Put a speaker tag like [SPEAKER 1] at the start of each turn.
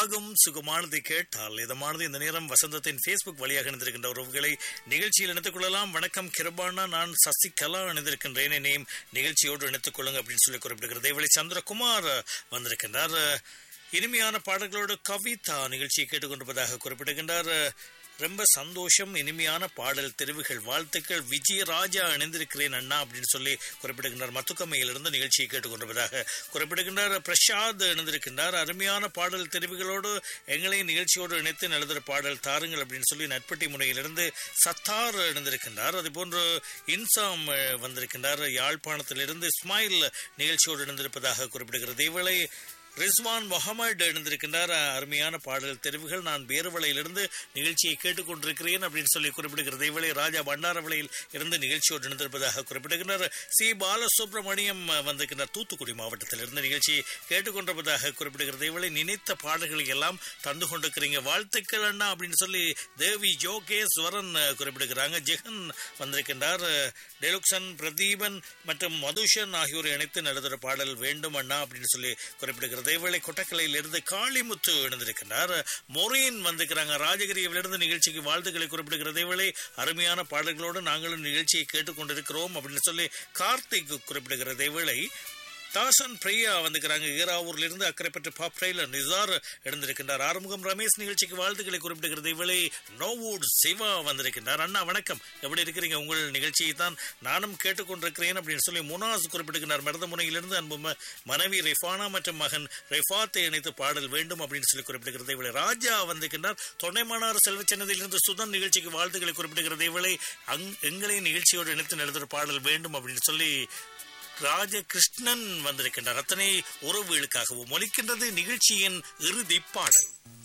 [SPEAKER 1] ராகம் சுகமானதை கேட்டால் இதமானது இந்த நேரம் வசந்தத்தின் ஃபேஸ்புக் வழியாக இணைந்திருக்கின்ற உறவுகளை நிகழ்ச்சியில் இணைத்துக் கொள்ளலாம் வணக்கம் கிருபானா நான் சசிகலா இணைந்திருக்கின்றேன் என்னையும் நிகழ்ச்சியோடு இணைத்துக் கொள்ளுங்க அப்படின்னு சொல்லி குறிப்பிடுகிறது இவளை சந்திரகுமார் வந்திருக்கின்றார் இனிமையான பாடல்களோடு கவிதா நிகழ்ச்சியை கேட்டுக்கொண்டிருப்பதாக குறிப்பிடுகின்றார் ரொம்ப சந்தோஷம் இனிமையான பாடல் தெரிவுகள் வாழ்த்துக்கள் விஜயராஜா இணைந்திருக்கிறேன் அண்ணா அப்படின்னு சொல்லி குறிப்பிடுகின்றார் மத்துக்கமையிலிருந்து நிகழ்ச்சியை கேட்டுக்கொண்டிருப்பதாக குறிப்பிடுகின்றார் பிரசாத் இணைந்திருக்கின்றார் அருமையான பாடல் தெரிவுகளோடு எங்களை நிகழ்ச்சியோடு இணைத்து எழுதுகிற பாடல் தாருங்கள் அப்படின்னு சொல்லி நட்பட்டி முனையிலிருந்து சத்தார் இணைந்திருக்கின்றார் அதுபோன்று இன்சாம் வந்திருக்கின்றார் யாழ்ப்பாணத்திலிருந்து இஸ்மாயில் நிகழ்ச்சியோடு இணைந்திருப்பதாக குறிப்பிடுகிறது இவளை ரிஸ்வான் முகமது எழுந்திருக்கின்றார் அருமையான பாடல் தெரிவுகள் நான் பேருவளையிலிருந்து நிகழ்ச்சியை கேட்டுக்கொண்டிருக்கிறேன் அப்படின்னு சொல்லி குறிப்பிடுகிறது இவளை ராஜா பண்டாரவளையில் இருந்து நிகழ்ச்சியோடு இணைந்திருப்பதாக குறிப்பிடுகின்றார் சி பாலசுப்ரமணியம் வந்திருக்கின்றார் தூத்துக்குடி மாவட்டத்திலிருந்து நிகழ்ச்சியை கேட்டுக்கொண்டிருப்பதாக குறிப்பிடுகிறது இவளை நினைத்த பாடல்களை எல்லாம் தந்து கொண்டிருக்கிறீங்க வாழ்த்துக்கள் அண்ணா அப்படின்னு சொல்லி தேவி ஜோகேஸ்வரன் குறிப்பிடுகிறாங்க ஜெகன் வந்திருக்கின்றார் டெலுக்சன் பிரதீபன் மற்றும் மதுஷன் ஆகியோரை இணைத்து நடத்துகிற பாடல் வேண்டும் அண்ணா அப்படின்னு சொல்லி குறிப்பிடுகிறது இதேவேளை கொட்டக்கலையில் இருந்து காளிமுத்து இணைந்திருக்கின்றார் மொரீன் வந்திருக்கிறாங்க ராஜகிரியிலிருந்து நிகழ்ச்சிக்கு வாழ்த்துக்களை குறிப்பிடுகிற இதேவேளை அருமையான பாடல்களோடு நாங்களும் நிகழ்ச்சியை கேட்டுக்கொண்டிருக்கிறோம் அப்படின்னு சொல்லி கார்த்திக் குறிப்பிடுகிற இதேவேளை தாசன் பிரியா வந்துக்கிறாங்க ஈராவூர்ல இருந்து அக்கறைப்பட்டு பாப்ரைல நிசார் எழுந்திருக்கின்றார் ஆறுமுகம் ரமேஷ் நிகழ்ச்சிக்கு வாழ்த்துக்களை குறிப்பிடுகிறது இவளை நோவூட் சிவா வந்திருக்கின்றார் அண்ணா வணக்கம் எப்படி இருக்கிறீங்க உங்கள் நிகழ்ச்சியை தான் நானும் கேட்டுக்கொண்டிருக்கிறேன் அப்படின்னு சொல்லி முனாஸ் குறிப்பிடுகிறார் மருதமுனையிலிருந்து அன்பு மனைவி ரெஃபானா மற்றும் மகன் ரெஃபாத்தை இணைத்து பாடல் வேண்டும் அப்படின்னு சொல்லி குறிப்பிடுகிறது இவளை ராஜா வந்திருக்கின்றார் தொண்டைமானார் செல்வச்சன்னதியிலிருந்து சுதன் நிகழ்ச்சிக்கு வாழ்த்துக்களை குறிப்பிடுகிறது இவளை அங் எங்களை நிகழ்ச்சியோடு இணைத்து நடத்துகிற பாடல் வேண்டும் அப்படின்னு சொல்லி ராஜகிருஷ்ணன் வந்திருக்கின்றார் அத்தனை உறவுகளுக்காகவும் ஒலிக்கின்றது நிகழ்ச்சியின் இறுதி பாடல்